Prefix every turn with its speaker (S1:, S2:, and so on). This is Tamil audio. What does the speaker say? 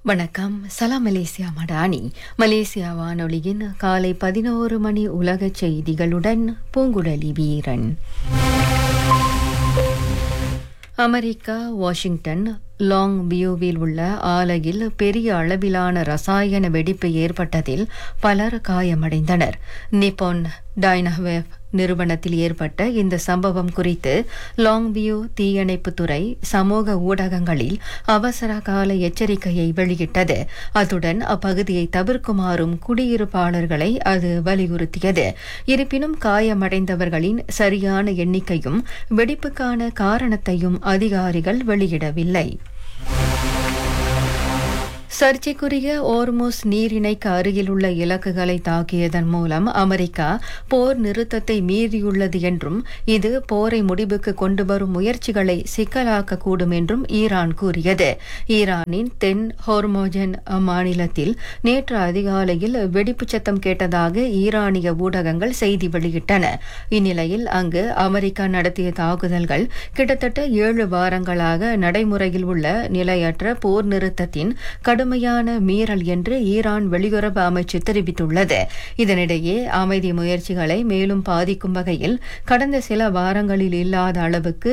S1: வணக்கம் சலாம் மலேசியா மடானி மலேசியா வானொலியின் காலை பதினோரு மணி உலக செய்திகளுடன் பூங்குழலி வீரன் அமெரிக்கா வாஷிங்டன் லாங் வியூவில் உள்ள ஆலையில் பெரிய அளவிலான ரசாயன வெடிப்பு ஏற்பட்டதில் பலர் காயமடைந்தனர் நிப்பான் டைனவேவ் நிறுவனத்தில் ஏற்பட்ட இந்த சம்பவம் குறித்து லாங் வியூ தீயணைப்புத்துறை சமூக ஊடகங்களில் அவசர கால எச்சரிக்கையை வெளியிட்டது அத்துடன் அப்பகுதியை தவிர்க்குமாறும் குடியிருப்பாளர்களை அது வலியுறுத்தியது இருப்பினும் காயமடைந்தவர்களின் சரியான எண்ணிக்கையும் வெடிப்புக்கான காரணத்தையும் அதிகாரிகள் வெளியிடவில்லை சர்ச்சைக்குரிய ஓர்மோஸ் நீரிணைக்கு அருகில் உள்ள இலக்குகளை தாக்கியதன் மூலம் அமெரிக்கா போர் நிறுத்தத்தை மீறியுள்ளது என்றும் இது போரை முடிவுக்கு கொண்டு வரும் முயற்சிகளை சிக்கலாக்கக்கூடும் என்றும் ஈரான் கூறியது ஈரானின் தென் ஹோர்மோஜன் மாநிலத்தில் நேற்று அதிகாலையில் வெடிப்பு சத்தம் கேட்டதாக ஈரானிய ஊடகங்கள் செய்தி வெளியிட்டன இந்நிலையில் அங்கு அமெரிக்கா நடத்திய தாக்குதல்கள் கிட்டத்தட்ட ஏழு வாரங்களாக நடைமுறையில் உள்ள நிலையற்ற போர் நிறுத்தத்தின் கடும் கடுமையான மீறல் என்று ஈரான் வெளியுறவு அமைச்சு தெரிவித்துள்ளது இதனிடையே அமைதி முயற்சிகளை மேலும் பாதிக்கும் வகையில் கடந்த சில வாரங்களில் இல்லாத அளவுக்கு